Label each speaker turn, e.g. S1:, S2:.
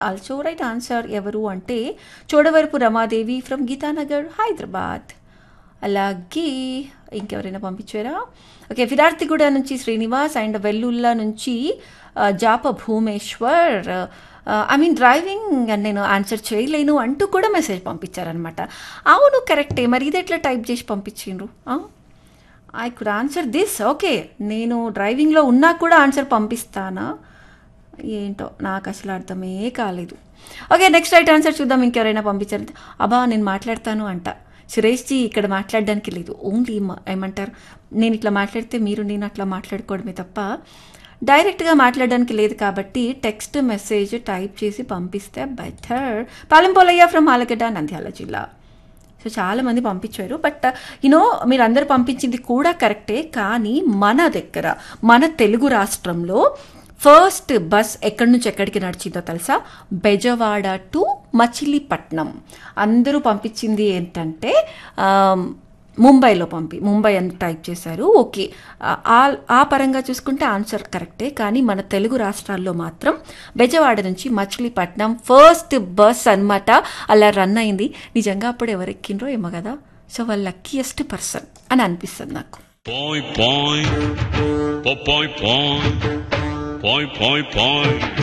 S1: Also right answer ఎవరు అంటే Chodavarapu Ramadevi from Gitanagar Hyderabad అలాగే ఇంకెవరైనా పంపించారా ఓకే విరార్తిగూడ నుంచి శ్రీనివాస్ అండ్ వెల్లుల్లా నుంచి ఆ, Japa Bhumeshwar I mean driving అని నేను ఆన్సర్ చేయలేను అంటూ కూడా మెసేజ్ పంపించారనమాట అవును కరెక్టే మరి ఇది ఎట్లా టైప్ చేసి పంపించిండ్రు I could answer this okay నేను డ్రైవింగ్లో ఉన్నా కూడా ఆన్సర్ పంపిస్తానా ఏంటో నాకు అసలు అర్థమే కాలేదు ఓకే నెక్స్ట్ రైట్ ఆన్సర్ చూద్దాం ఇంకెవరైనా పంపించారు అబ్బా నేను మాట్లాడతాను అంట సురేష్జీ ఇక్కడ మాట్లాడడానికి లేదు ఓన్లీ ఏమంటారు నేను ఇట్లా మాట్లాడితే మీరు నేను అట్లా మాట్లాడుకోవడమే తప్ప డైరెక్ట్గా మాట్లాడడానికి లేదు కాబట్టి టెక్స్ట్ మెసేజ్ టైప్ చేసి పంపిస్తే బెటర్ పాలెంపోలయ్య ఫ్రమ్ ఆలగడ్డ నంద్యాల జిల్లా సో చాలా మంది పంపించారు బట్ యూనో మీరు అందరు పంపించింది కూడా కరెక్టే కానీ మన దగ్గర మన తెలుగు రాష్ట్రంలో ఫస్ట్ బస్ ఎక్కడి నుంచి ఎక్కడికి నడిచిందో తెలుసా బెజవాడ టు మచిలీపట్నం అందరూ పంపించింది ఏంటంటే ఆమ్, ముంబైలో పంపి ముంబై అని టైప్ చేశారు ఓకే ఆ ఆ పరంగా చూసుకుంటే ఆన్సర్ కరెక్టే కానీ మన తెలుగు రాష్ట్రాల్లో మాత్రం బెజవాడ నుంచి మచిలీపట్నం ఫస్ట్ బస్ అన్నమాట అలా రన్ అయింది నిజంగా అప్పుడు ఎవరు ఎక్కిండ్రో ఏమో కదా సో వాళ్ళ లక్కీయెస్ట్ పర్సన్ అని అనిపిస్తుంది నాకు
S2: Point, point, point, point, point, point, point.